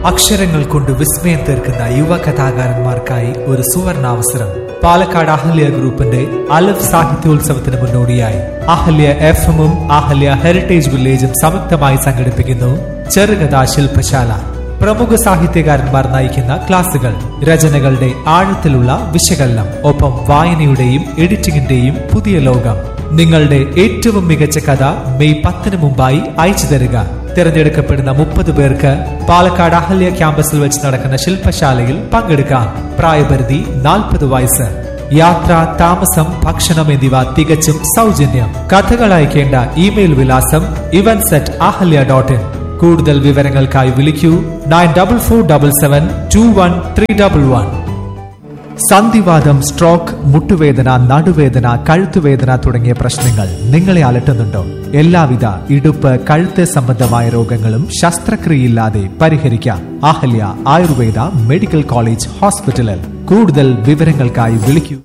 അക്ഷരങ്ങൾ കൊണ്ട് വിസ്മയം തീർക്കുന്ന യുവ കഥാകാരന്മാർക്കായി ഒരു സുവർണാവസരം പാലക്കാട് അഹല്യ ഗ്രൂപ്പിന്റെ അലഫ് സാഹിത്യോത്സവത്തിന് മുന്നോടിയായി അഹല്യ എഫ് എമ്മും അഹല്യ ഹെറിറ്റേജ് വില്ലേജും സംയുക്തമായി സംഘടിപ്പിക്കുന്നു ചെറുകഥാ ശില്പശാല പ്രമുഖ സാഹിത്യകാരന്മാർ നയിക്കുന്ന ക്ലാസുകൾ രചനകളുടെ ആഴത്തിലുള്ള വിശകലനം ഒപ്പം വായനയുടെയും എഡിറ്റിംഗിന്റെയും പുതിയ ലോകം നിങ്ങളുടെ ഏറ്റവും മികച്ച കഥ മെയ് പത്തിന് മുമ്പായി അയച്ചു തരിക തിരഞ്ഞെടുക്കപ്പെടുന്ന മുപ്പത് പേർക്ക് പാലക്കാട് അഹല്യ ക്യാമ്പസിൽ വെച്ച് നടക്കുന്ന ശില്പശാലയിൽ പങ്കെടുക്കാം പ്രായപരിധി നാൽപ്പത് വയസ്സ് യാത്ര താമസം ഭക്ഷണം എന്നിവ തികച്ചും സൗജന്യം കഥകൾ അയക്കേണ്ട ഇമെയിൽ വിലാസം events at Ahalya dot in കൂടുതൽ വിവരങ്ങൾക്കായി വിളിക്കൂ nine double four double seven two one three double one സന്ധിവാദം സ്ട്രോക്ക് മുട്ടുവേദന നടുവേദന കഴുത്തുവേദന തുടങ്ങിയ പ്രശ്നങ്ങൾ നിങ്ങളെ അലട്ടുന്നുണ്ടോ എല്ലാവിധ ഇടുപ്പ് കഴുത്ത് സംബന്ധമായ രോഗങ്ങളും ശസ്ത്രക്രിയയില്ലാതെ പരിഹരിക്കാം അഹല്യ ആയുർവേദ മെഡിക്കൽ കോളേജ് ഹോസ്പിറ്റലിൽ കൂടുതൽ വിവരങ്ങൾക്കായി വിളിക്കൂ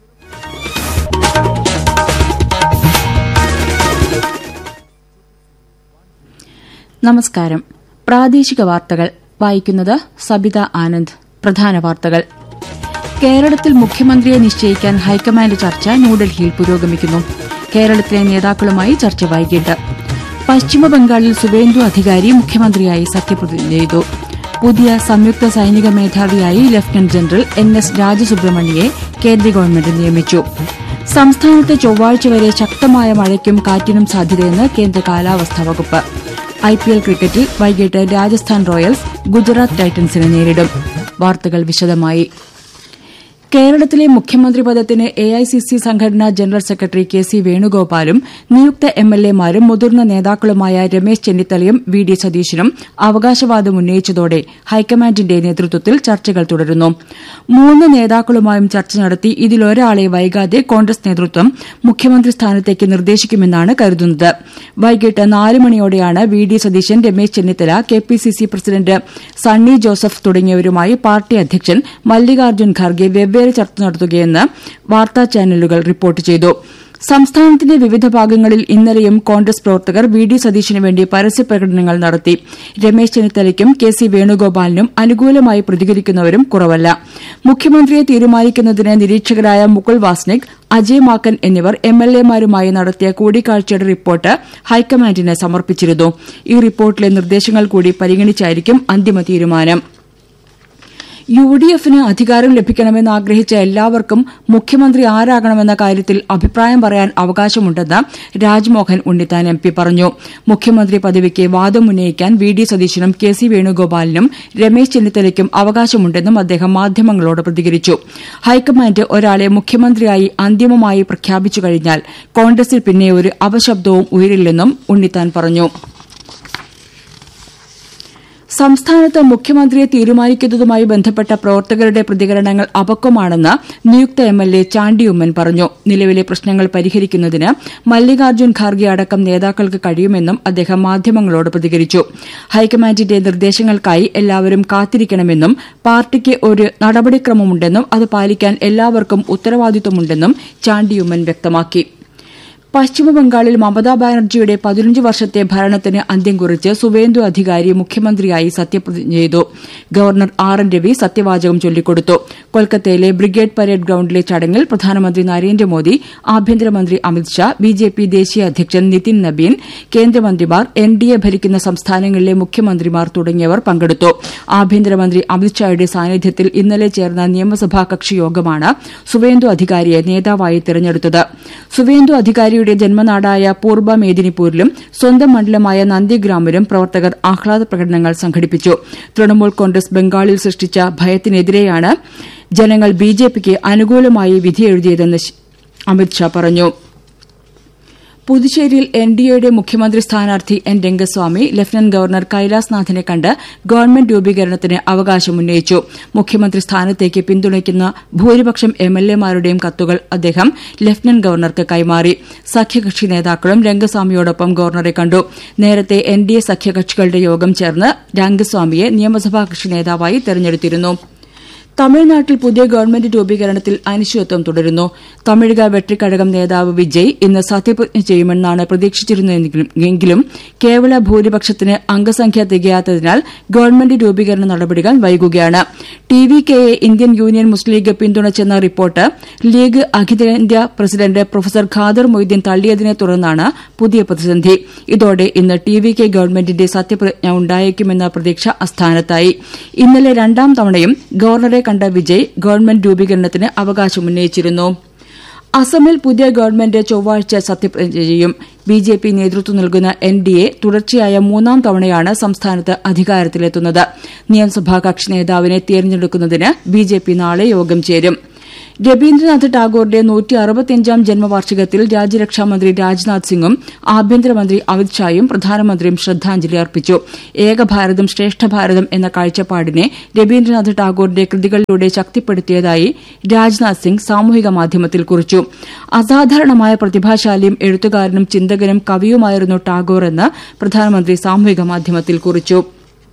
നമസ്കാരം പ്രാദേശിക വാർത്തകൾ വായിക്കുന്നത് സബിത ആനന്ദ് പ്രധാന വാർത്തകൾ കേരളത്തിൽ മുഖ്യമന്ത്രിയെ നിശ്ചയിക്കാൻ ഹൈക്കമാൻഡ് ചർച്ച ന്യൂഡൽഹിയിൽ പുരോഗമിക്കുന്നു കേരളത്തിലെ നേതാക്കളുമായി ചർച്ച വൈകിട്ട് പശ്ചിമബംഗാളിൽ സുവേന്ദു അധികാരി മുഖ്യമന്ത്രിയായി സത്യപ്രതിജ്ഞ ചെയ്തു പുതിയ സംയുക്ത സൈനിക മേധാവിയായി ലഫ്റ്റനന്റ് ജനറൽ എൻ എസ് രാജസുബ്രഹ്മണ്യയെ കേന്ദ്ര ഗവൺമെന്റ് നിയമിച്ചു സംസ്ഥാനത്ത് ചൊവ്വാഴ്ച വരെ ശക്തമായ മഴയ്ക്കും കാറ്റിനും സാധ്യതയെന്ന് കേന്ദ്ര കാലാവസ്ഥാ വകുപ്പ് ഐപിഎൽ ക്രിക്കറ്റിൽ വൈകിട്ട് രാജസ്ഥാൻ റോയൽസ് ഗുജറാത്ത് ടൈറ്റൻസിനെ നേരിടും വാർത്തകൾ വിശദമായി കേരളത്തിലെ മുഖ്യമന്ത്രി പദത്തിന് എഐസിസി സംഘടനാ ജനറൽ സെക്രട്ടറി കെ സി വേണുഗോപാലും നിയുക്ത എംഎൽഎമാരും മുതിർന്ന നേതാക്കളുമായ രമേശ് ചെന്നിത്തലയും വി ഡി സതീശനും അവകാശവാദം ഉന്നയിച്ചതോടെ ഹൈക്കമാൻഡിന്റെ നേതൃത്വത്തിൽ ചർച്ചകൾ തുടരുന്നു മൂന്ന് നേതാക്കളുമായും ചർച്ച നടത്തി ഇതിലൊരാളെ വൈകാതെ കോൺഗ്രസ് നേതൃത്വം മുഖ്യമന്ത്രി സ്ഥാനത്തേക്ക് നിർദ്ദേശിക്കുമെന്നാണ് കരുതുന്നത് വൈകിട്ട് നാല് മണിയോടെയാണ് V D Satheesan Ramesh Chennithala K P C C president Sunny Joseph തുടങ്ങിയവരുമായി പാർട്ടി അധ്യക്ഷൻ മല്ലികാർജ്ജുൻ ഖാർഗെ വെവ്വേറെ ചർച്ച നടത്തുകയെന്ന് വാർത്താ ചാനലുകൾ റിപ്പോർട്ട് ചെയ്തു സംസ്ഥാനത്തിന്റെ വിവിധ ഭാഗങ്ങളിൽ ഇന്നലെയും കോൺഗ്രസ് പ്രവർത്തകർ വി ഡി സതീശിനു വേണ്ടി പരസ്യപ്രകടനങ്ങൾ നടത്തി രമേശ് ചെന്നിത്തലയ്ക്കും കെ സി വേണുഗോപാലിനും അനുകൂലമായി പ്രതികരിക്കുന്നവരും കുറവല്ല മുഖ്യമന്ത്രിയെ തീരുമാനിക്കുന്നതിന് നിരീക്ഷകരായ മുകുൾ വാസ്നിക് അജയ് മാക്കൻ എന്നിവർ എംഎൽഎമാരുമായി നടത്തിയ കൂടിക്കാഴ്ചയുടെ റിപ്പോർട്ട് ഹൈക്കമാൻഡിന് സമർപ്പിച്ചിരുന്നു ഈ റിപ്പോർട്ടിലെ നിർദ്ദേശങ്ങൾ കൂടി പരിഗണിച്ചായിരിക്കും അന്തിമ തീരുമാനം യു ഡി എഫിന് അധികാരം ലഭിക്കണമെന്ന് ആഗ്രഹിച്ച എല്ലാവർക്കും മുഖ്യമന്ത്രി ആരാകണമെന്ന കാര്യത്തിൽ അഭിപ്രായം പറയാൻ അവകാശമുണ്ടെന്ന് രാജ്മോഹൻ ഉണ്ണിത്താൻ എം പി പറഞ്ഞു മുഖ്യമന്ത്രി പദവിക്ക് വാദം ഉന്നയിക്കാൻ വി ഡി സതീശനും കെ സി വേണുഗോപാലിനും രമേശ് ചെന്നിത്തലയ്ക്കും അവകാശമുണ്ടെന്നും അദ്ദേഹം മാധ്യമങ്ങളോട് പ്രതികരിച്ചു ഹൈക്കമാൻഡ് ഒരാളെ മുഖ്യമന്ത്രിയായി അന്തിമമായി പ്രഖ്യാപിച്ചു കഴിഞ്ഞാൽ കോൺഗ്രസിൽ പിന്നെ ഒരു അപശബ്ദവും ഉയരില്ലെന്നും ഉണ്ണിത്താൻ പറഞ്ഞു സംസ്ഥാനത്ത് മുഖ്യമന്ത്രിയെ തീരുമാനിക്കുന്നതുമായി ബന്ധപ്പെട്ട പ്രവർത്തകരുടെ പ്രതികരണങ്ങൾ അപക്വമാണെന്ന് നിയുക്ത എംഎൽഎ ചാണ്ടിയുമ്മൻ പറഞ്ഞു നിലവിലെ പ്രശ്നങ്ങൾ പരിഹരിക്കുന്നതിന് മല്ലികാർജ്ജുൻ ഖാർഗെ അടക്കം നേതാക്കൾക്ക് കഴിയുമെന്നും അദ്ദേഹം മാധ്യമങ്ങളോട് പ്രതികരിച്ചു ഹൈക്കമാൻഡിന്റെ നിർദ്ദേശങ്ങൾക്കായി എല്ലാവരും കാത്തിരിക്കണമെന്നും പാർട്ടിക്ക് ഒരു നടപടിക്രമമുണ്ടെന്നും അത് പാലിക്കാൻ എല്ലാവർക്കും ഉത്തരവാദിത്വമുണ്ടെന്നും ചാണ്ടിയുമ്മൻ വ്യക്തമാക്കി പശ്ചിമബംഗാളിൽ മമതാ ബാനർജിയുടെ പതിനഞ്ച് വർഷത്തെ ഭരണത്തിന് അന്ത്യം കുറിച്ച് സുവേന്ദു അധികാരി മുഖ്യമന്ത്രിയായി സത്യപ്രതിജ്ഞ ചെയ്തു ഗവർണർ ആർ എൻ രവി സത്യവാചകം ചൊല്ലിക്കൊടുത്തു കൊൽക്കത്തയിലെ ബ്രിഗേഡ് പരേഡ് ഗ്രൌണ്ടിലെ ചടങ്ങിൽ പ്രധാനമന്ത്രി നരേന്ദ്രമോദി ആഭ്യന്തരമന്ത്രി അമിത്ഷാ ബിജെപി ദേശീയ അധ്യക്ഷൻ നിതിൻ നബീൻ കേന്ദ്രമന്ത്രിമാർ എൻ ഡി എ ഭരിക്കുന്ന സംസ്ഥാനങ്ങളിലെ മുഖ്യമന്ത്രിമാർ തുടങ്ങിയവർ പങ്കെടുത്തു ആഭ്യന്തരമന്ത്രി അമിത്ഷായുടെ സാന്നിധ്യത്തിൽ ഇന്നലെ ചേർന്ന നിയമസഭാ കക്ഷി യോഗമാണ് സുവേന്ദു അധികാരിയെ നേതാവായി തെരഞ്ഞെടുത്തത് സുവേന്ദു അധികാരി ഗാന്ധിയുടെ ജന്മനാടായ പൂർബ മേദിനിപൂരിലും സ്വന്തം മണ്ഡലമായ നന്ദിഗ്രാമിലും പ്രവർത്തകർ ആഹ്ലാദ പ്രകടനങ്ങൾ സംഘടിപ്പിച്ചു തൃണമൂൽ കോൺഗ്രസ് ബംഗാളിൽ സൃഷ്ടിച്ച ഭയത്തിനെതിരെയാണ് ജനങ്ങൾ ബിജെപിക്ക് അനുകൂലമായി വിധിയെഴുതിയതെന്ന് അമിത്ഷാ പറഞ്ഞു പുതുച്ചേരിയിൽ എൻ ഡി എയുടെ മുഖ്യമന്ത്രി സ്ഥാനാർത്ഥി എൻ രംഗസ്വാമി ലഫ്റ്റനന്റ് ഗവർണർ കൈലാസ്നാഥിനെ കണ്ട് ഗവൺമെന്റ് രൂപീകരണത്തിന് അവകാശമുന്നയിച്ചു മുഖ്യമന്ത്രി സ്ഥാനത്തേക്ക് പിന്തുണയ്ക്കുന്ന ഭൂരിപക്ഷം എംഎൽഎമാരുടെയും കത്തുകൾ അദ്ദേഹം ലഫ്റ്റനന്റ് ഗവർണർക്ക് കൈമാറി സഖ്യകക്ഷി നേതാക്കളും രംഗസ്വാമിയോടൊപ്പം ഗവർണറെ കണ്ടു നേരത്തെ എൻ ഡി എ സഖ്യകക്ഷികളുടെ യോഗം ചേർന്ന് രംഗസ്വാമിയെ നിയമസഭാ കക്ഷി നേതാവായി തെരഞ്ഞെടുത്തിരുന്നു തമിഴ്നാട്ടിൽ പുതിയ ഗവൺമെന്റ് രൂപീകരണത്തിൽ അനിശ്ചിതത്വം തുടരുന്നു തമിഴക വെട്രിക്കഴകം നേതാവ് വിജയ് ഇന്ന് സത്യപ്രതിജ്ഞ ചെയ്യുമെന്നാണ് പ്രതീക്ഷിച്ചിരുന്നതെങ്കിലും കേവല ഭൂരിപക്ഷത്തിന് അംഗസംഖ്യ തികയാത്തതിനാൽ ഗവൺമെന്റ് രൂപീകരണ നടപടികൾ വൈകുകയാണ് ടി വി കെയെ ഇന്ത്യൻ യൂണിയൻ മുസ്ലിം ലീഗ് പിന്തുണച്ചെന്ന റിപ്പോർട്ട് ലീഗ് അഖിലേന്ത്യാ പ്രസിഡന്റ് പ്രൊഫസർ ഖാദർ മൊയ്തീൻ തള്ളിയതിനെ തുടർന്നാണ് പുതിയ പ്രതിസന്ധി ഇതോടെ ഇന്ന് ടി വി കെ ഗവൺമെന്റിന്റെ സത്യപ്രതിജ്ഞ ഉണ്ടായേക്കുമെന്ന പ്രതീക്ഷ അസ്ഥാനത്തായി ഇന്നലെ രണ്ടാം തവണയും ഗവർണറെ കണ്ട വിജയ് ഗവൺമെന്റ് രൂപീകരണത്തിന് അവകാശമുന്നയിച്ചിരുന്നു അസമിൽ പുതിയ ഗവൺമെന്റ് ചൊവ്വാഴ്ച സത്യപ്രതിജ്ഞ ചെയ്യും ബി ജെ പി നേതൃത്വം നൽകുന്ന എൻ ഡി എ തുടർച്ചയായ മൂന്നാം തവണയാണ് സംസ്ഥാനത്ത് അധികാരത്തിലെത്തുന്നത് നിയമസഭാ കക്ഷി നേതാവിനെ തിരഞ്ഞെടുക്കുന്നതിന് ബി ജെ പി നാളെ യോഗം ചേരും രവീന്ദ്രനാഥ് ടാഗോറിന്റെ നൂറ്റി അറുപത്തിയഞ്ചാം ജന്മവാർഷികത്തിൽ രാജ്യരക്ഷാമന്ത്രി രാജ്നാഥ് സിംഗും ആഭ്യന്തരമന്ത്രി അമിത്ഷായും പ്രധാനമന്ത്രിയും ശ്രദ്ധാഞ്ജലി അർപ്പിച്ചു ഏകഭാരതം ശ്രേഷ്ഠഭാരതം എന്ന കാഴ്ചപ്പാടിനെ രവീന്ദ്രനാഥ് ടാഗോറിന്റെ കൃതികളിലൂടെ ശക്തിപ്പെടുത്തിയതായി രാജ്നാഥ് സിംഗ് സാമൂഹിക മാധ്യമത്തിൽ കുറിച്ചു അസാധാരണമായ പ്രതിഭാശാലിയും എഴുത്തുകാരനും ചിന്തകനും കവിയുമായിരുന്നു ടാഗോർ എന്ന് പ്രധാനമന്ത്രി സാമൂഹിക മാധ്യമത്തിൽ കുറിച്ചു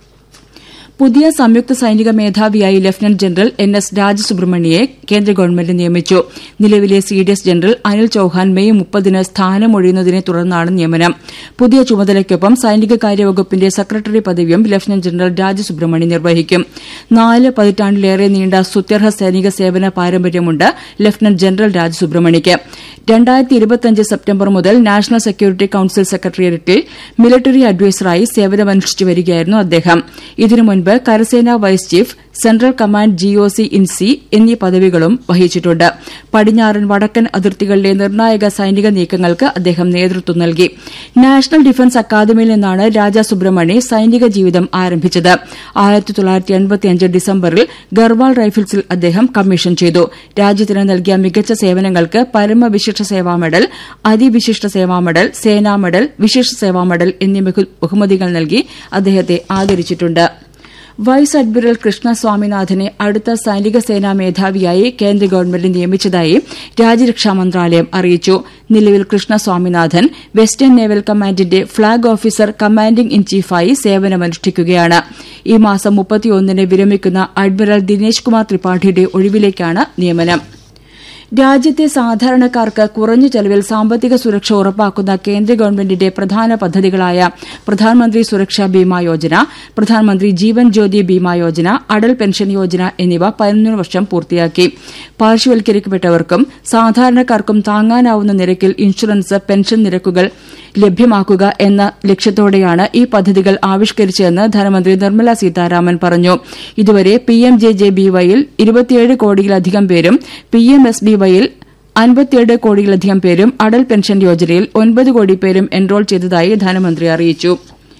പുതിയ സംയുക്ത സൈനിക മേധാവിയായി ലഫ്റ്റനന്റ് ജനറൽ എൻ എസ് രാജസുബ്രഹ്മണ്യയെ കേന്ദ്ര ഗവൺമെന്റ് നിയമിച്ചു നിലവിലെ C D S general Anil Chauhan May മുപ്പതിന് സ്ഥാനമൊഴിയുന്നതിനെ തുടർന്നാണ് നിയമനം പുതിയ ചുമതലയ്ക്കൊപ്പം സൈനികകാര്യ വകുപ്പിന്റെ സെക്രട്ടറി പദവിയും ലഫ്റ്റനന്റ് ജനറൽ രാജസുബ്രഹ്മണ്യൻ നിർവഹിക്കും നാല് പതിറ്റാണ്ടിലേറെ നീണ്ട സുത്യർഹ സൈനിക സേവന പാരമ്പര്യമുണ്ട് ലഫ്റ്റനന്റ് ജനറൽ രാജസുബ്രഹ്മണ്യയ്ക്ക് രണ്ടായിരത്തി ഇരുപത്തിയഞ്ച് സെപ്റ്റംബർ മുതൽ നാഷണൽ സെക്യൂരിറ്റി കൌൺസിൽ സെക്രട്ടേറിയറ്റിൽ മിലിറ്ററി അഡ്വൈസറായി സേവനമനുഷ്ഠിച്ചു വരികയായിരുന്നു അദ്ദേഹം ഇതിനു മുൻപ് കരസേന vice chief central command GOC in C എന്നീ പദവികളും വഹിച്ചിട്ടുണ്ട് പടിഞ്ഞാറൻ വടക്കൻ അതിർത്തികളിലെ നിർണായക സൈനിക നീക്കങ്ങൾക്ക് അദ്ദേഹം നേതൃത്വം നൽകി നാഷണൽ ഡിഫൻസ് അക്കാദമിയിൽ നിന്നാണ് രാജാ സുബ്രഹ്മണി സൈനിക ജീവിതം ആരംഭിച്ചത് ആയിരത്തി തൊള്ളായിരത്തി എൺപത്തിയഞ്ച് ഡിസംബറിൽ ഗർവാൾ റൈഫിൾസിൽ അദ്ദേഹം കമ്മീഷൻ ചെയ്തു രാജ്യത്തിന് നൽകിയ മികച്ച സേവനങ്ങൾക്ക് പരമവിശിഷ്ട സേവാ മെഡൽ അതിവിശിഷ്ട സേവാ മെഡൽ സേനാ മെഡൽ വിശിഷ്ട സേവാ മെഡൽ എന്നീ ബഹുമതികൾ നൽകി അദ്ദേഹത്തെ ആദരിച്ചിട്ടുണ്ട് വൈസ് അഡ്മിറൽ കൃഷ്ണ സ്വാമിനാഥനെ അടുത്ത സൈനിക സേനാ മേധാവിയായി കേന്ദ്ര ഗവൺമെന്റ് നിയമിച്ചതായി രാജ്യരക്ഷാ മന്ത്രാലയം അറിയിച്ചു നിലവിൽ കൃഷ്ണ സ്വാമിനാഥൻ വെസ്റ്റേൺ നേവൽ കമാൻഡിന്റെ ഫ്ളാഗ് ഓഫീസർ കമാൻഡിംഗ് ഇൻ ചീഫായി സേവനമനുഷ്ഠിക്കുകയാണ് ഈ മാസം മുപ്പത്തിയൊന്നിന് വിരമിക്കുന്ന അഡ്മിറൽ ദിനേശ് കുമാർ ത്രിപാഠിയുടെ ഒഴിവിലേക്കാണ് നിയമനം രാജ്യത്തെ സാധാരണക്കാർക്ക് കുറഞ്ഞ ചെലവിൽ സാമ്പത്തിക സുരക്ഷ ഉറപ്പാക്കുന്ന കേന്ദ്ര ഗവൺമെന്റിന്റെ പ്രധാന പദ്ധതികളായ പ്രധാനമന്ത്രി സുരക്ഷാ ബീമാ യോജന പ്രധാനമന്ത്രി ജീവൻ ജ്യോതി ബീമാ യോജന അടൽ പെൻഷൻ യോജന എന്നിവ പതിനൊന്ന് വർഷം പൂർത്തിയാക്കി പാർശ്വവൽക്കരിക്കപ്പെട്ടവർക്കും സാധാരണക്കാർക്കും താങ്ങാനാവുന്ന നിരക്കിൽ ഇൻഷുറൻസ് പെൻഷൻ നിരക്കുകൾ ലഭ്യമാക്കുക എന്ന ലക്ഷ്യത്തോടെയാണ് ഈ പദ്ധതികൾ ആവിഷ്കരിച്ചതെന്ന് ധനമന്ത്രി നിർമ്മല സീതാരാമൻ പറഞ്ഞു ഇതുവരെ പിഎംജെജെബിവൈയിൽ ഇരുപത്തിയേഴ് കോടിയിലധികം പേരും പിഎംഎസ്ബിവൈയിൽ അൻപത്തിയേഴ് കോടിയിലധികം പേരും അടൽ പെൻഷൻ യോജനയിൽ ഒൻപത് കോടി പേരും എൻറോൾ ചെയ്തതായി ധനമന്ത്രി അറിയിച്ചു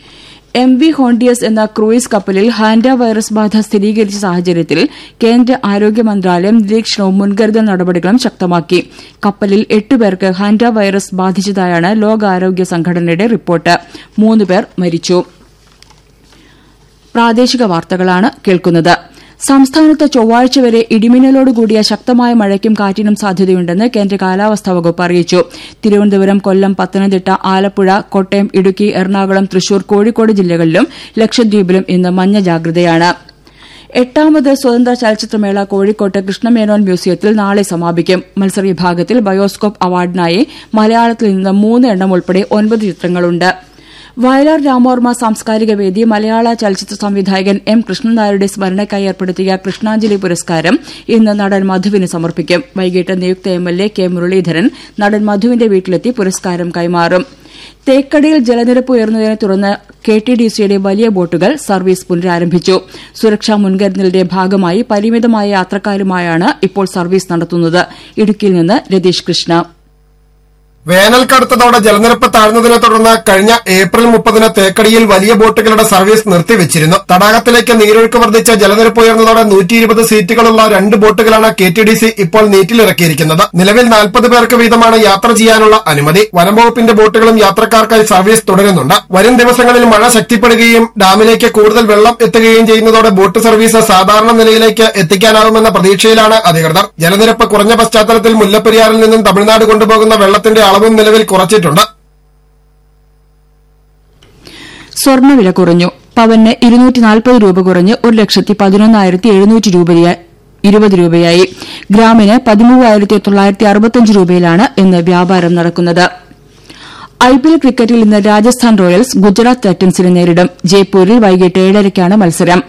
എം വി ഹോണ്ടിയസ് എന്ന ക്രൂയിസ് കപ്പലിൽ ഹാൻഡ വൈറസ് ബാധ സ്ഥിരീകരിച്ച സാഹചര്യത്തിൽ കേന്ദ്ര ആരോഗ്യ മന്ത്രാലയം നിരീക്ഷണവും മുൻകരുതൽ നടപടികളും ശക്തമാക്കി കപ്പലിൽ എട്ടുപേർക്ക് ഹാൻഡ വൈറസ് ബാധിച്ചതായാണ് ലോകാരോഗ്യ സംഘടനയുടെ റിപ്പോർട്ട് മൂന്നുപേർ മരിച്ചു പ്രാദേശിക വാർത്തകളാണ് കേൾക്കുന്നത് സംസ്ഥാനത്ത് ചൊവ്വാഴ്ച വരെ ഇടിമിന്നലോടുകൂടിയ ശക്തമായ മഴയ്ക്കും കാറ്റിനും സാധ്യതയുണ്ടെന്ന് കേന്ദ്ര കാലാവസ്ഥാ വകുപ്പ് അറിയിച്ചു തിരുവനന്തപുരം കൊല്ലം പത്തനംതിട്ട ആലപ്പുഴ കോട്ടയം ഇടുക്കി എറണാകുളം തൃശൂർ കോഴിക്കോട് ജില്ലകളിലും ലക്ഷദ്വീപിലും ഇന്ന് മഞ്ഞ ജാഗ്രതയാണ് എട്ടാമത് സ്വതന്ത്ര ചലച്ചിത്രമേള കോഴിക്കോട്ട് കൃഷ്ണമേനോൻ മ്യൂസിയത്തിൽ നാളെ സമാപിക്കും മത്സരവിഭാഗത്തിൽ ബയോസ്കോപ്പ് അവാർഡിനായി മലയാളത്തിൽ നിന്ന് മൂന്ന് എണ്ണം ഉൾപ്പെടെ ഒൻപത് ചിത്രങ്ങളുണ്ട് വയലാർ രാമോർമ്മ സാംസ്കാരിക വേദി മലയാള ചലച്ചിത്ര സംവിധായകൻ എം കൃഷ്ണനായരുടെ സ്മരണയ്ക്കായി ഏർപ്പെടുത്തിയ കൃഷ്ണാഞ്ജലി പുരസ്കാരം ഇന്ന് നടൻ മധുവിന് സമർപ്പിക്കും വൈകിട്ട് നിയുക്ത എംഎൽഎ കെ മുരളീധരൻ നടൻ മധുവിന്റെ വീട്ടിലെത്തി പുരസ്കാരം കൈമാറും തേക്കടിയിൽ ജലനിരപ്പ് ഉയർന്നതിനെ തുടർന്ന് കെ ടി ഡി സിയുടെ വലിയ ബോട്ടുകൾ സർവീസ് പുനരാരംഭിച്ചു സുരക്ഷാ മുൻകരുതലിന്റെ ഭാഗമായി പരിമിതമായ യാത്രക്കാരുമായാണ് ഇപ്പോൾ സർവീസ് നടത്തുന്നത് ഇടുക്കിയിൽ നിന്ന് രതീഷ് കൃഷ്ണ വേനൽ കടുത്തതോടെ ജലനിരപ്പ് താഴ്ന്നതിനെ തുടർന്ന് കഴിഞ്ഞ ഏപ്രിൽ മുപ്പതിന് തേക്കടിയിൽ വലിയ ബോട്ടുകളുടെ സർവീസ് നിർത്തിവച്ചിരുന്നു തടാകത്തിലേക്ക് നീരൊഴുക്ക് വർദ്ധിച്ച ജലനിരപ്പ് ഉയർന്നതോടെ നൂറ്റി ഇരുപത് സീറ്റുകളുള്ള രണ്ട് ബോട്ടുകളാണ് കെ ടി ഡി സി ഇപ്പോൾ നീറ്റിലിറക്കിയിരിക്കുന്നത് നിലവിൽ നാൽപ്പത് പേർക്ക് വീതമാണ് യാത്ര ചെയ്യാനുള്ള അനുമതി വനംവകുപ്പിന്റെ ബോട്ടുകളും യാത്രക്കാർക്കായി സർവീസ് തുടരുന്നുണ്ട് വരും ദിവസങ്ങളിൽ മഴ ശക്തിപ്പെടുകയും ഡാമിലേക്ക് കൂടുതൽ വെള്ളം എത്തുകയും ചെയ്യുന്നതോടെ ബോട്ട് സർവീസ് സാധാരണ നിലയിലേക്ക് എത്തിക്കാനാവുമെന്ന പ്രതീക്ഷയിലാണ് അധികൃതർ ജലനിരപ്പ് കുറഞ്ഞ പശ്ചാത്തലത്തിൽ മുല്ലപ്പെരിയാറിൽ നിന്നും തമിഴ്നാട് കൊണ്ടുപോകുന്ന വെള്ളത്തിന്റെ അളവും നിലവിൽ കുറച്ചിട്ടുണ്ട് സ്വർണ്ണവില കുറഞ്ഞു പവന് ഇരുന്നൂറ്റി നാൽപ്പത് രൂപ കുറഞ്ഞ് ഒരു ലക്ഷത്തി പതിനൊന്നായിരത്തി എഴുന്നൂറ്റി രൂപയായി ഇരുപത് രൂപയായി ഗ്രാമിന് പതിമൂവായിരത്തി തൊള്ളായിരത്തി അറുപത്തിയഞ്ച് രൂപയിലാണ് ഇന്ന് വ്യാപാരം നടക്കുന്നത് ഐപിഎൽ ക്രിക്കറ്റിൽ ഇന്ന് രാജസ്ഥാൻ റോയൽസ് ഗുജറാത്ത് ടൈറ്റൻസിനെ നേരിടും ജയ്പൂരിൽ വൈകിട്ട് ഏഴരയ്ക്കാണ് മത്സരം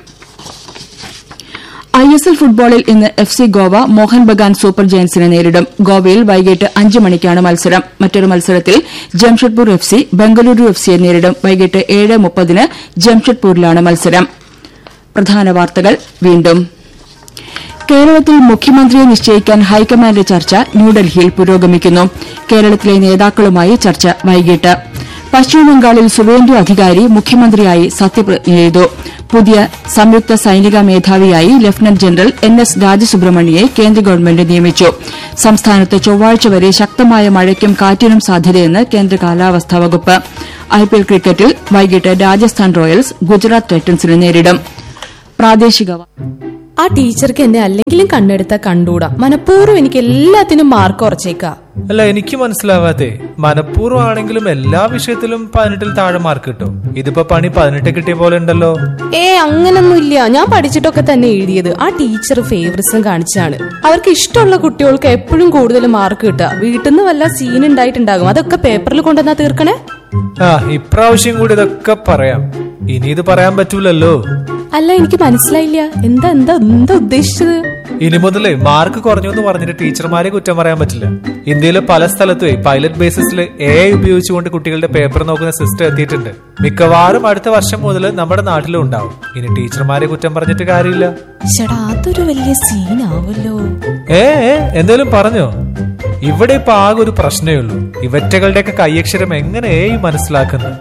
ഐ എസ് എൽ ഫുട്ബോളിൽ ഇന്ന് F C Goa Mohun Bagan super ജയൻസിനെ നേരിടും ഗോവയിൽ വൈകിട്ട് അഞ്ച് മണിക്കാണ് മത്സരം മറ്റൊരു മത്സരത്തിൽ Jamshedpur F C Bengaluru F സിയെ നേരിടും വൈകിട്ട് ഏഴ് മുപ്പതിന് ജംഷഡ്പൂരിലാണ് മത്സരം പ്രധാന വാർത്തകൾ വീണ്ടും കേരളത്തിൽ മുഖ്യമന്ത്രിയെ നിശ്ചയിക്കാൻ ഹൈക്കമാൻഡ് ചർച്ച ന്യൂഡൽഹിയിൽ പുരോഗമിക്കുന്നു കേരളത്തിലെ നേതാക്കളുമായി ചർച്ച വൈകിട്ട് പശ്ചിമബംഗാളിൽ സുവേന്ദു അധികാരി മുഖ്യമന്ത്രിയായി സത്യപ്രതിജ്ഞ ചെയ്തു പുതിയ സംയുക്ത സൈനിക മേധാവിയായി ലഫ്റ്റനന്റ് ജനറൽ എൻ എസ് രാജസുബ്രഹ്മണ്യയെ കേന്ദ്ര ഗവൺമെന്റ് നിയമിച്ചു സംസ്ഥാനത്ത് ചൊവ്വാഴ്ച വരെ ശക്തമായ മഴയ്ക്കും കാറ്റിനും സാധ്യതയെന്ന് കേന്ദ്ര കാലാവസ്ഥാ വകുപ്പ് ഐപിഎൽ ക്രിക്കറ്റിൽ വൈകിട്ട് രാജസ്ഥാൻ റോയൽസ് ഗുജറാത്ത് ടൈറ്റൻസിനെ നേരിടും പ്രാദേശിക വാ- ആ ടീച്ചർക്ക് എന്നെ അല്ലെങ്കിലും കണ്ണെടുത്ത കണ്ടൂടാ മനഃപൂർവ്വം എനിക്ക് എല്ലാത്തിനും മാർക്ക് കുറച്ചേക്കാ അല്ല എനിക്ക് മനസ്സിലാവാതെ മനഃപൂർവ്വം ആണെങ്കിലും എല്ലാ വിഷയത്തിലും പതിനെട്ടിൽ താഴെ മാർക്ക് കിട്ടും ഇതിപ്പോ പണി പതിനെട്ട് കിട്ടിയ പോലെ ഉണ്ടല്ലോ ഏ അങ്ങനൊന്നുമില്ല ഞാൻ പഠിച്ചിട്ടൊക്കെ തന്നെ എഴുതിയത് ആ ടീച്ചർ ഫേവറിസം കാണിച്ചാണ് അവർക്ക് ഇഷ്ടമുള്ള കുട്ടികൾക്ക് എപ്പോഴും കൂടുതൽ മാർക്ക് കിട്ടുക വീട്ടിൽ നിന്ന് വല്ല സീൻ ഉണ്ടായിട്ടുണ്ടാകും അതൊക്കെ പേപ്പറിൽ കൊണ്ടുവന്നാ തീർക്കണേ ആ ഇപ്രാവശ്യം കൂടി ഇതൊക്കെ പറയാം ഇനി ഇത് പറയാൻ പറ്റൂലല്ലോ അല്ല എനിക്ക് മനസ്സിലായില്ല എന്താ എന്താ എന്താ ഉദ്ദേശിച്ചത് ഇനി മുതലേ മാർക്ക് കുറഞ്ഞു എന്ന് പറഞ്ഞിട്ട് ടീച്ചർമാരെ കുറ്റം പറയാൻ പറ്റില്ല ഇന്ത്യയിലെ പല സ്ഥലത്തും പൈലറ്റ് ബേസിസിൽ എ ഐ ഉപയോഗിച്ചുകൊണ്ട് കുട്ടികളുടെ പേപ്പർ നോക്കുന്ന സിസ്റ്റം എത്തിയിട്ടുണ്ട് മിക്കവാറും അടുത്ത വർഷം മുതൽ നമ്മുടെ നാട്ടിലും ഉണ്ടാവും ഇനി ടീച്ചർമാരെ കുറ്റം പറഞ്ഞിട്ട് കാര്യമില്ല ചേടാ അതൊരു വലിയ സീനാവല്ലോ ഏ ഏ, എന്തേലും പറഞ്ഞോ ഇവിടെ ഇപ്പൊ ആകെ ഒരു പ്രശ്നമേ ഉള്ളൂ ഇവറ്റകളുടെയൊക്കെ കൈയക്ഷരം എങ്ങനെ ഏ മനസ്സിലാക്കുന്നത്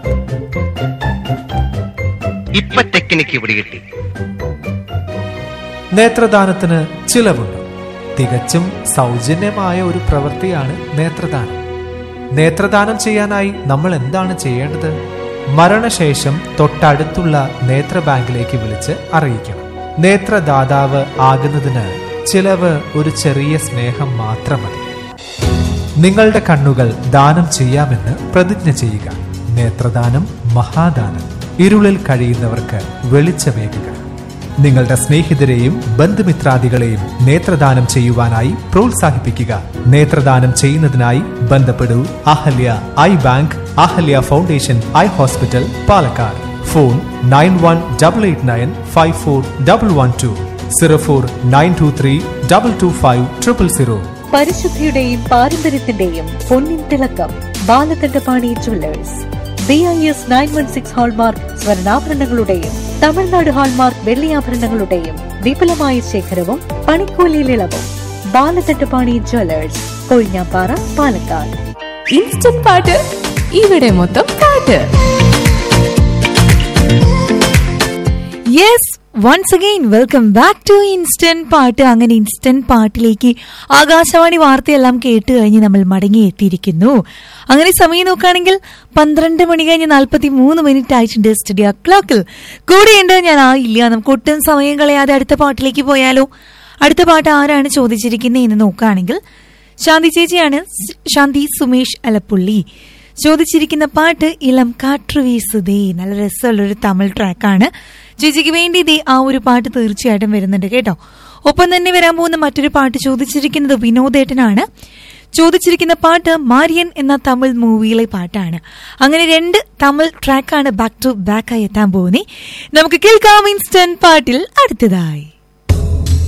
ഇപ്പൊ ടെക്നിക്ക് ഇവിടെ കിട്ടി നേത്രദാനത്തിന് ചിലവുണ്ട് തികച്ചും സൗജന്യമായ ഒരു പ്രവൃത്തിയാണ് നേത്രദാനം നേത്രദാനം ചെയ്യാനായി നമ്മൾ എന്താണ് ചെയ്യേണ്ടത് മരണശേഷം തൊട്ടടുത്തുള്ള നേത്ര ബാങ്കിലേക്ക് വിളിച്ച് അറിയിക്കണം നേത്രദാതാവ് ആകുന്നതിന് ചിലവ് ഒരു ചെറിയ സ്നേഹം മാത്രം മതി നിങ്ങളുടെ കണ്ണുകൾ ദാനം ചെയ്യാമെന്ന് പ്രതിജ്ഞ ചെയ്യുക നേത്രദാനം മഹാദാനം ഇരുളിൽ കഴിയുന്നവർക്ക് വെളിച്ചമേകുക നിങ്ങളുടെ സ്നേഹിതരെയും ബന്ധുമിത്രാദികളെയും നേത്രദാനം ചെയ്യുവാനായി പ്രോത്സാഹിപ്പിക്കുക നേത്രദാനം ചെയ്യുന്നതിനായി ബന്ധപ്പെടൂ Ahalya eye bank Ahalya foundation eye hospital Palakkad phone nine one double eight nine five four double one two zero four nine two three double two five triple zero പരിശുദ്ധിയുടെയും പാരമ്പര്യത്തിന്റെയും പൊന്നിൻ തിളക്കം Balakandapani jewellers B I S nine one six hallmark സ്വർണ്ണാഭരണങ്ങളുടെയും Tamil Nadu hallmark വെള്ളിയാഭരണങ്ങളുടെയും വിപുലമായ ശേഖരവും പണിക്കൂലിയിൽ ഇളവും ബാലകണ്ഠപാണി ജ്വല്ലേഴ്സ് കൊഴിഞ്ഞാപ്പാറ പാലക്കാട് ഇൻസ്റ്റന്റ് പാട്ട് ഇവിടെ മൊത്തം പാട്ട് yes once again welcome back to instant പാട്ട് അങ്ങനെ ഇൻസ്റ്റന്റ് പാട്ടിലേക്ക് ആകാശവാണി വാർത്തയെല്ലാം കേട്ട് കഴിഞ്ഞ് നമ്മൾ മടങ്ങി എത്തിയിരിക്കുന്നു അങ്ങനെ സമയം നോക്കുകയാണെങ്കിൽ പന്ത്രണ്ട് മണി കഴിഞ്ഞ് നാൽപ്പത്തി മൂന്ന് മിനിറ്റ് ആയിട്ടുണ്ട് സ്റ്റുഡിയോ ക്ലോക്കിൽ കൂടെയുണ്ട് ഞാൻ ആയില്ല നമുക്ക് ഒട്ടും സമയം കളയാതെ അടുത്ത പാട്ടിലേക്ക് പോയാലോ അടുത്ത പാട്ട് ആരാണ് ചോദിച്ചിരിക്കുന്നത് എന്ന് നോക്കുകയാണെങ്കിൽ ശാന്തി ചേച്ചിയാണ് സ് ശാന്തി സുമേഷ് അലപ്പുള്ളി ചോദിച്ചിരിക്കുന്ന പാട്ട് ഇളം കാറ്റു വീസുതേ നല്ല രസമുള്ളൊരു തമിഴ് ട്രാക്കാണ് ചേച്ചിക്ക് വേണ്ടി ഇതേ ആ ഒരു പാട്ട് തീർച്ചയായിട്ടും വരുന്നുണ്ട് കേട്ടോ ഒപ്പം തന്നെ വരാൻ പോകുന്ന മറ്റൊരു പാട്ട് ചോദിച്ചിരിക്കുന്നത് വിനോദേട്ടനാണ് ചോദിച്ചിരിക്കുന്ന പാട്ട് മാരിയൻ എന്ന തമിഴ് മൂവിയിലെ പാട്ടാണ് അങ്ങനെ രണ്ട് തമിഴ് ട്രാക്കാണ് ബാക്ക് ടു ബാക്ക് ആയി എത്താൻ പോകുന്നത് നമുക്ക് കേൾക്കാം ഇൻസ്റ്റന്റ് പാട്ടിൽ അടുത്തതായി